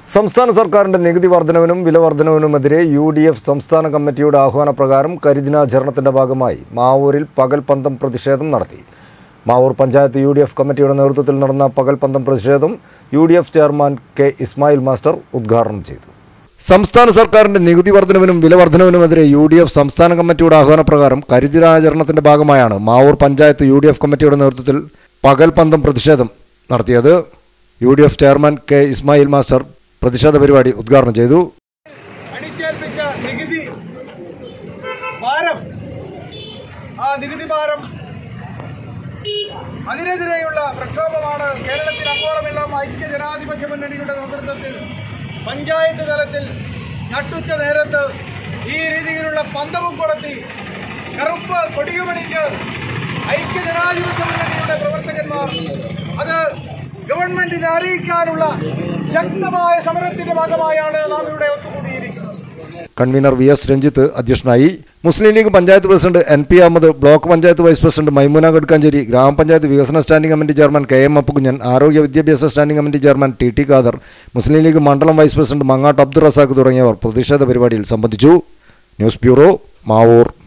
സംസ്ഥാന സർക്കാരിന്റെ നികുതി വർധനവിനും വില വർധനവിനുമെതിരെ യു ഡി എഫ് സംസ്ഥാന കമ്മിറ്റിയുടെ ആഹ്വാനപ്രകാരം കരിദിനാചരണത്തിന്റെ ഭാഗമായി മാവൂരിൽ പകൽപന്തം പ്രതിഷേധം നടത്തി Mavoor panchayat U D F കമ്മിറ്റിയുടെ നേതൃത്വത്തിൽ നടന്ന പകൽപന്തം പ്രതിഷേധം U D F chairman K Ismail master ഉദ്ഘാടനം ചെയ്തു സംസ്ഥാന സർക്കാരിന്റെ നികുതി വർധനവിനും വില വർധനവിനുമെതിരെ യു ഡി എഫ് സംസ്ഥാന കമ്മിറ്റിയുടെ ആഹ്വാനപ്രകാരം കരിദിനാചരണത്തിന്റെ ഭാഗമായാണ് Mavoor panchayat U D F കമ്മിറ്റിയുടെ നേതൃത്വത്തിൽ പകൽപന്തം പ്രതിഷേധം നടത്തിയത് U D F chairman K Ismail master പ്രതിഷേധ പരിപാടി ഉദ്ഘാടനം ചെയ്തു അടിച്ചേൽപ്പിച്ച നികുതി ഭാരം ആ നികുതി ഭാരം അതിനെതിരെയുള്ള പ്രക്ഷോഭമാണ് കേരളത്തിൽ അങ്ങോളമെല്ലാം ഐക്യ ജനാധിപത്യ മുന്നണിയുടെ നേതൃത്വത്തിൽ പഞ്ചായത്ത് തലത്തിൽ നട്ടുച്ച നേരത്ത് ഈ രീതിയിലുള്ള പന്തവും കൊളുത്തി കറുപ്പ് കൊടിയുമണിക്ക് ഐക്യ ജനാധിപത്യ മുന്നണിയുടെ പ്രവർത്തകന്മാർ അത് ഗവൺമെന്റിനെ അറിയിക്കാനുള്ള ശക്തമായ സമരത്തിന്റെ ഭാഗമായാണ് നാം ഇവിടെ ഒത്തുകൂടിയിരിക്കുന്നത് കൺവീനർ വി എസ് രഞ്ജിത്ത് അധ്യക്ഷനായി Muslim League panchayat president N P Ahmed block panchayat vice president Maimuna Gadkancheri ഗ്രാമപഞ്ചായത്ത് വികസന standing committee chairman K M Appukunjan ആരോഗ്യ വിദ്യാഭ്യാസ standing committee chairman T T Khader Muslim League മണ്ഡലം വൈസ് പ്രസിഡന്റ് മങ്ങാട്ട് അബ്ദുൾ റസാഖ് തുടങ്ങിയവർ പ്രതിഷേധ പരിപാടിയിൽ സംബന്ധിച്ചു ന്യൂസ് ബ്യൂറോ മാവൂർ